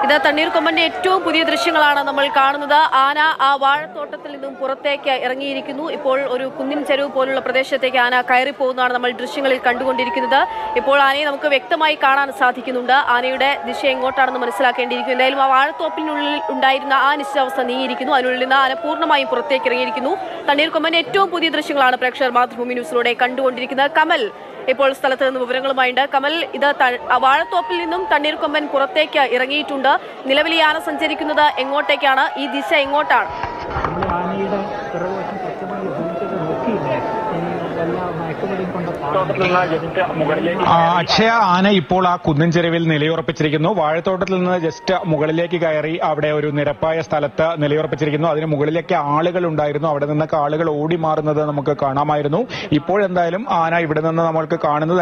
ഇത് തണ്ണീർക്കൊമ്പന്റെ ഏറ്റവും പുതിയ ദൃശ്യങ്ങളാണ് നമ്മൾ കാണുന്നത് ആന ആ വാഴത്തോട്ടത്തിൽ നിന്നും പുറത്തേക്ക് ഇറങ്ങിയിരിക്കുന്നു ഇപ്പോൾ ഒരു കുന്നിൻ ചെരുവ് പോലുള്ള പ്രദേശത്തേക്ക് ആന കയറി പോകുന്നതാണ് നമ്മൾ ദൃശ്യങ്ങളിൽ കണ്ടുകൊണ്ടിരിക്കുന്നത് ഇപ്പോൾ ആനയെ നമുക്ക് വ്യക്തമായി കാണാൻ സാധിക്കുന്നുണ്ട് ആനയുടെ ദിശ എങ്ങോട്ടാണെന്ന് മനസ്സിലാക്കേണ്ടിയിരിക്കുന്നു എന്തായാലും ആ വാഴത്തോപ്പിനുള്ളിൽ ഉണ്ടായിരുന്ന ആ നിശ്ചയാവസ്ഥ നീങ്ങിയിരിക്കുന്നു അതിനുള്ളിൽ നിന്ന് ആന പൂർണ്ണമായും പുറത്തേക്ക് ഇറങ്ങിയിരിക്കുന്നു തണ്ണീർക്കൊമ്പന്റെ ഏറ്റവും പുതിയ ദൃശ്യങ്ങളാണ് പ്രേക്ഷകർ മാതൃഭൂമി ന്യൂസിലൂടെ കണ്ടുകൊണ്ടിരിക്കുന്നത് കമൽ ഇപ്പോൾ സ്ഥലത്ത് നിന്ന് വിവരങ്ങളുമായുണ്ട് കമൽ ഇത് ത- ആ വാഴത്തോപ്പിൽ നിന്നും തണ്ണീർക്കൊമ്പൻ പുറത്തേക്ക് ഇറങ്ങിയിട്ടുണ്ട് നിലവിൽ ഈ ആന സഞ്ചരിക്കുന്നത് എങ്ങോട്ടേക്കാണ് ഈ ദിശ എങ്ങോട്ടാണ് നമ്മൾ ആനയുടെ പിറകുവശം കൃത്യമായി ഉപയോഗിച്ചത് നോക്കിയില്ല ഇനി വല്ല മയക്കുമരുന്ന് കൊണ്ട് തോട്ടത്തിൽ നിന്ന് ജസ്റ്റ് മുകളിലേക്ക് ആ, അക്ഷയ ആന ഇപ്പോൾ ആ കുന്നിൻ ചെരുവിൽ നിലയുറപ്പിച്ചിരിക്കുന്നു വാഴത്തോട്ടത്തിൽ നിന്ന് ജസ്റ്റ് മുകളിലേക്ക് കയറി അവിടെ ഒരു നിരപ്പായ സ്ഥലത്ത് നിലയുറപ്പിച്ചിരിക്കുന്നു അതിന് മുകളിലേക്ക് ആളുകൾ ഉണ്ടായിരുന്നു അവിടെ നിന്നൊക്കെ ആളുകൾ ഓടി മാറുന്നത് നമുക്ക് കാണാമായിരുന്നു ഇപ്പോഴെന്തായാലും ആന ഇവിടെ നിന്ന് നമ്മൾക്ക് കാണുന്നത്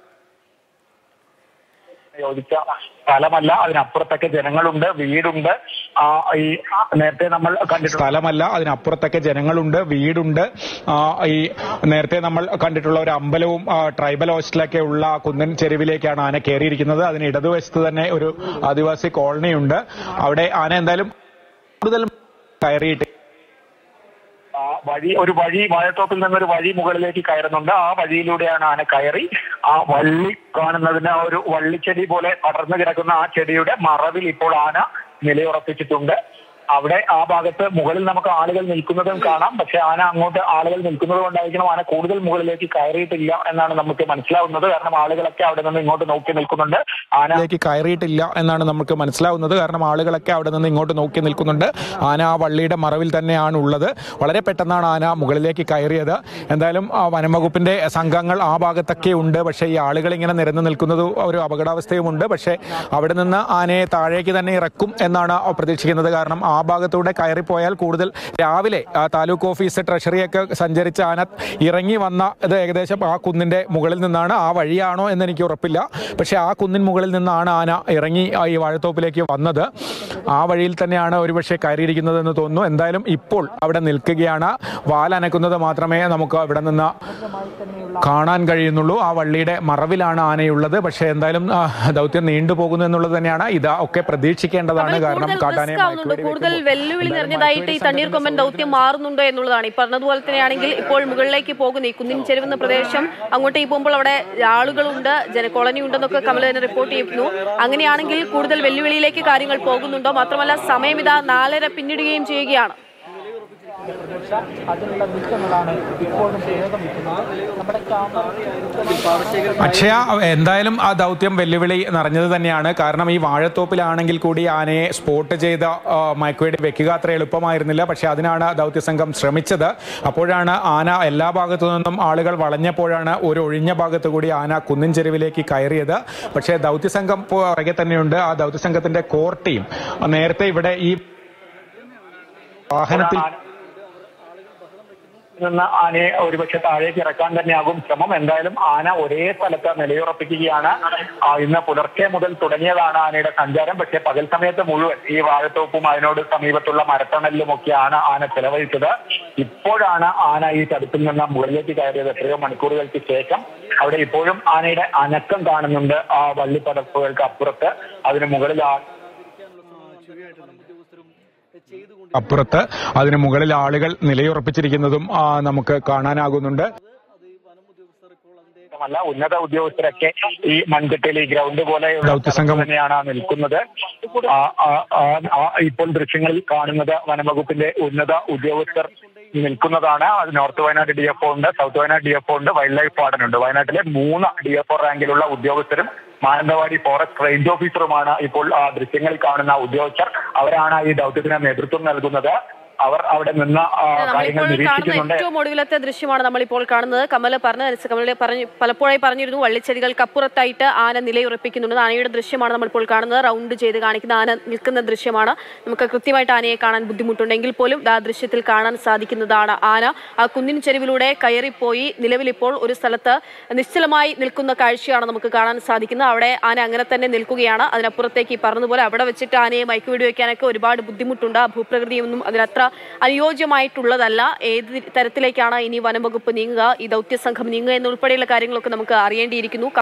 യോജിച്ച സ്ഥലമല്ല അതിനപ്പുറത്തൊക്കെ ജനങ്ങളുണ്ട് വീടുണ്ട് ആ, ഈ നേരത്തെ നമ്മൾ കണ്ടിട്ടുണ്ട് സ്ഥലമല്ല അതിനപ്പുറത്തൊക്കെ ജനങ്ങളുണ്ട് വീടുണ്ട് ആ, ഈ നേരത്തെ നമ്മൾ കണ്ടിട്ടുള്ള ഒരു അമ്പലവും ആ, ട്രൈബൽ ഹോസ്റ്റലൊക്കെ ഉള്ള ആ കുന്നൻ ചെരുവിലേക്കാണ് ആന കയറിയിരിക്കുന്നത് അതിന് ഇടതുവശത്ത് തന്നെ ഒരു ആദിവാസി കോളനി ഉണ്ട് അവിടെ ആന എന്തായാലും കൂടുതലും കയറിയിട്ട് ആ വഴി ഒരു വഴി വാഴത്തോപ്പിൽ നിന്നൊരു വഴി മുകളിലേക്ക് കയറുന്നുണ്ട് ആ വഴിയിലൂടെയാണ് ആന കയറി ആ വള്ളി കാണുന്നതിന് ആ ഒരു വള്ളിച്ചെടി പോലെ പടർന്നു കിടക്കുന്ന ആ ചെടിയുടെ മറവിൽ ഇപ്പോൾ ആന നിലയുറപ്പിച്ചിട്ടുണ്ട് അവിടെ ആ ഭാഗത്ത് മുകളിൽ നമുക്ക് ആളുകൾ നിൽക്കുന്നതും കാണാം പക്ഷെ ആന അങ്ങോട്ട് ആളുകൾ നിൽക്കുന്നത് കൊണ്ടായിരിക്കണം ആന കൂടുതൽ മുകളിലേക്ക് കയറിയിട്ടില്ല എന്നാണ് നമുക്ക് മനസ്സിലാവുന്നത് കാരണം ആളുകളൊക്കെ അവിടെ നിന്ന് ഇങ്ങോട്ട് നോക്കി നിൽക്കുന്നുണ്ട് ആന ലേക്ക് കയറിയിട്ടില്ല എന്നാണ് നമുക്ക് മനസ്സിലാവുന്നത് കാരണം ആളുകളൊക്കെ അവിടെ നിന്ന് ഇങ്ങോട്ട് നോക്കി നിൽക്കുന്നുണ്ട് ആന ആ വള്ളിയുടെ മറവിൽ തന്നെയാണ് ഉള്ളത് വളരെ പെട്ടെന്നാണ് ആന മുകളിലേക്ക് കയറിയത് എന്തായാലും ആ വനംവകുപ്പിന്റെ സംഘങ്ങൾ ആ ഭാഗത്തൊക്കെ ഉണ്ട് പക്ഷേ ഈ ആളുകൾ ഇങ്ങനെ നിരന്ന് നിൽക്കുന്നത് ഒരു അപകടാവസ്ഥയുമുണ്ട് പക്ഷേ അവിടെ നിന്ന് ആനയെ താഴേക്ക് തന്നെ ഇറക്കും എന്നാണ് പ്രതീക്ഷിക്കുന്നത് കാരണം ആ ഭാഗത്തൂടെ കയറിപ്പോയാൽ കൂടുതൽ രാവിലെ ആ താലൂക്ക് ഓഫീസ് ട്രഷറിയൊക്കെ സഞ്ചരിച്ച ആന ഇറങ്ങി വന്ന ഇത് ഏകദേശം ആ കുന്നിന്റെ മുകളിൽ നിന്നാണ് ആ വഴിയാണോ എന്ന് എനിക്ക് ഉറപ്പില്ല പക്ഷേ ആ കുന്നിൻ മുകളിൽ നിന്നാണ് ആന ഇറങ്ങി ആ ഈ വാഴത്തോപ്പിലേക്ക് വന്നത് ആ വഴിയിൽ തന്നെയാണ് ഒരുപക്ഷെ കയറിയിരിക്കുന്നത് എന്ന് തോന്നുന്നു എന്തായാലും ഇപ്പോൾ അവിടെ നിൽക്കുകയാണ് വാലനക്കുന്നത് മാത്രമേ നമുക്ക് അവിടെ നിന്ന് കാണാൻ കഴിയുന്നുള്ളൂ ആ വള്ളിയുടെ മറവിലാണ് ആനയുള്ളത് പക്ഷേ എന്തായാലും ആ, ദൗത്യം നീണ്ടുപോകുന്നു എന്നുള്ളത് തന്നെയാണ് ഇത് ഒക്കെ പ്രതീക്ഷിക്കേണ്ടതാണ് കമൽ, കാരണം കൂടുതൽ കാട്ടാനെ റിസ്ക് ആവുന്നുണ്ട് കൂടുതൽ വെല്ലുവിളി നിറഞ്ഞതായിട്ട് ഈ തണ്ണീർക്കൊമ്പൻ ദൗത്യം മാറുന്നുണ്ടോ എന്നുള്ളതാണ് ഈ പറഞ്ഞതുപോലെ തന്നെയാണെങ്കിൽ ഇപ്പോൾ മുകളിലേക്ക് പോകുന്ന ഈ കുന്നിൻ ചെരുവുന്ന പ്രദേശം അങ്ങോട്ടേക്ക് പോകുമ്പോൾ അവിടെ ആളുകളുണ്ട് ജന കോളനി ഉണ്ടെന്നൊക്കെ കമൽ തന്നെ റിപ്പോർട്ട് ചെയ്യുന്നു അങ്ങനെയാണെങ്കിൽ കൂടുതൽ വെല്ലുവിളിയിലേക്ക് കാര്യങ്ങൾ പോകുന്നുണ്ടോ മാത്രമല്ല സമയം ഇതാ നാലര പിന്നിടുകയും ചെയ്യുകയാണ് പ്രതീക്ഷ അതിനുള്ള നീക്കങ്ങളാണ് ഇപ്പോഴും പുരോഗമിക്കുന്നത് നമ്മുടെ ക്യാമറ അക്ഷയ എന്തായാലും ആ ദൗത്യം വെല്ലുവിളി നിറഞ്ഞത് തന്നെയാണ് കാരണം ഈ വാഴത്തോപ്പിലാണെങ്കിൽ കൂടി ആനയെ സ്പോട്ട് ചെയ്ത ആ, മയക്കുവെടി വെക്കുക അത്ര എളുപ്പമായിരുന്നില്ല പക്ഷെ അതിനാണ് ദൗത്യസംഘം ശ്രമിച്ചത് അപ്പോഴാണ് ആന എല്ലാ ഭാഗത്തു നിന്നും ആളുകൾ വളഞ്ഞപ്പോഴാണ് ഒരു ഒഴിഞ്ഞ ഭാഗത്ത് കൂടി ആന കുന്നിൻ ചെരുവിലേക്ക് കയറിയത് പക്ഷേ ദൗത്യസംഘം പുറകെ തന്നെയുണ്ട് ആ ദൗത്യസംഘത്തിന്റെ കോർ ടീം നേരത്തെ ഇവിടെ ഈ വാഹനത്തിൽ നിന്ന് ആനയെ ഒരുപക്ഷെ താഴേക്ക് ഇറക്കാൻ തന്നെയാകും ശ്രമം എന്തായാലും ആന ഒരേ സ്ഥലത്ത് നിലയുറപ്പിക്കുകയാണ് ആ, ഇന്ന് പുലർച്ചെ മുതൽ തുടങ്ങിയതാണ് ആനയുടെ സഞ്ചാരം പക്ഷേ പകൽ സമയത്ത് മുഴുവൻ ഈ വാഴത്തോപ്പും അതിനോട് സമീപത്തുള്ള മരത്തണലിലും ഒക്കെയാണ് ആന ചെലവഴിച്ചത് ഇപ്പോഴാണ് ആന ഈ തടുപ്പിൽ നിന്ന് മുകളിലേക്ക് കയറിയത് എത്രയോ മണിക്കൂറുകൾക്ക് ശേഷം അവിടെ ഇപ്പോഴും ആനയുടെ അനക്കം കാണുന്നുണ്ട് ആ വള്ളിപ്പടപ്പുകൾക്ക് അപ്പുറത്ത് അതിന് മുകളിൽ ആ അപ്പുറത്ത് അതിന് മുകളിൽ ആളുകൾ നിലയുറപ്പിച്ചിരിക്കുന്നതും ആ, നമുക്ക് കാണാനാകുന്നുണ്ട് മാത്രമല്ല ഉന്നത ഉദ്യോഗസ്ഥരൊക്കെ ഈ മൺകെട്ടിൽ ഈ ഗ്രൗണ്ട് പോലെ ദൗത്യസംഘം. തന്നെയാണ് നിൽക്കുന്നത് ആ, ആ, ആ, ആ, ഇപ്പോൾ ദൃശ്യങ്ങളിൽ കാണുന്നത് വനംവകുപ്പിന്റെ ഉന്നത ഉദ്യോഗസ്ഥർ നിൽക്കുന്നതാണ് അത് നോർത്ത് വയനാട് ഡി എഫ് ഉണ്ട് സൗത്ത് വയനാട് ഡി എഫ് ഉണ്ട് വൈൽഡ് ലൈഫ് വാർഡൻ ഉണ്ട് വയനാട്ടിലെ മൂന്ന് ഡി എഫ് റാങ്കിലുള്ള ഉദ്യോഗസ്ഥരും മാനന്തവാടി ഫോറസ്റ്റ് റേഞ്ച് ഓഫീസറുമാണ് ഇപ്പോൾ ആ ദൃശ്യങ്ങളിൽ കാണുന്ന ഉദ്യോഗസ്ഥർ അവരാണ് ഈ ദൗത്യത്തിന് നേതൃത്വം നൽകുന്നത് അവർ അവിടെ നിന്ന് ആ, കാര്യങ്ങൾ നമ്മളിപ്പോൾ കാണുന്ന നിരീക്ഷിക്കുന്നുണ്ട് ഏറ്റവും ഒടുവിലത്തെ ദൃശ്യമാണ് നമ്മളിപ്പോൾ കാണുന്നത് കമല പറഞ്ഞ കമല പറഞ്ഞു പലപ്പോഴായി പറഞ്ഞിരുന്നു വള്ളിച്ചെടികൾക്ക് അപ്പുറത്തായിട്ട് ആന നിലയുറപ്പിക്കുന്നുണ്ട് ആനയുടെ ദൃശ്യമാണ് നമ്മളിപ്പോൾ കാണുന്നത് റൗണ്ട് ചെയ്ത് കാണിക്കുന്ന ആന നിൽക്കുന്ന ദൃശ്യമാണ് നമുക്ക് കൃത്യമായിട്ട് ആനയെ കാണാൻ ബുദ്ധിമുട്ടുണ്ടെങ്കിൽ പോലും ആ ദൃശ്യത്തിൽ കാണാൻ സാധിക്കുന്നതാണ് ആന ആ കുന്നിൻ ചെരുവിലൂടെ കയറിപ്പോയി നിലവിലിപ്പോൾ ഒരു സ്ഥലത്ത് നിശ്ചലമായി നിൽക്കുന്ന കാഴ്ചയാണ് നമുക്ക് കാണാൻ സാധിക്കുന്നത് അവിടെ ആന അങ്ങനെ തന്നെ നിൽക്കുകയാണ് അതിനപ്പുറത്തേക്ക് ഈ പറഞ്ഞതുപോലെ അവിടെ വെച്ചിട്ട് ആനയെ മയക്കുവെടി വയ്ക്കാനൊക്കെ ഒരുപാട് ബുദ്ധിമുട്ടുണ്ട് ആ ഭൂപ്രകൃതിയൊന്നും അതിനത്ര അനുയോജ്യമായിട്ടുള്ളതല്ല ഏത് തരത്തിലേക്കാണ് ഇനി വനംവകുപ്പ് നീങ്ങുക ഈ ദൗത്യ സംഘം നീങ്ങുക എന്നുൾപ്പെടെയുള്ള കാര്യങ്ങളൊക്കെ നമുക്ക് അറിയേണ്ടിയിരിക്കുന്നു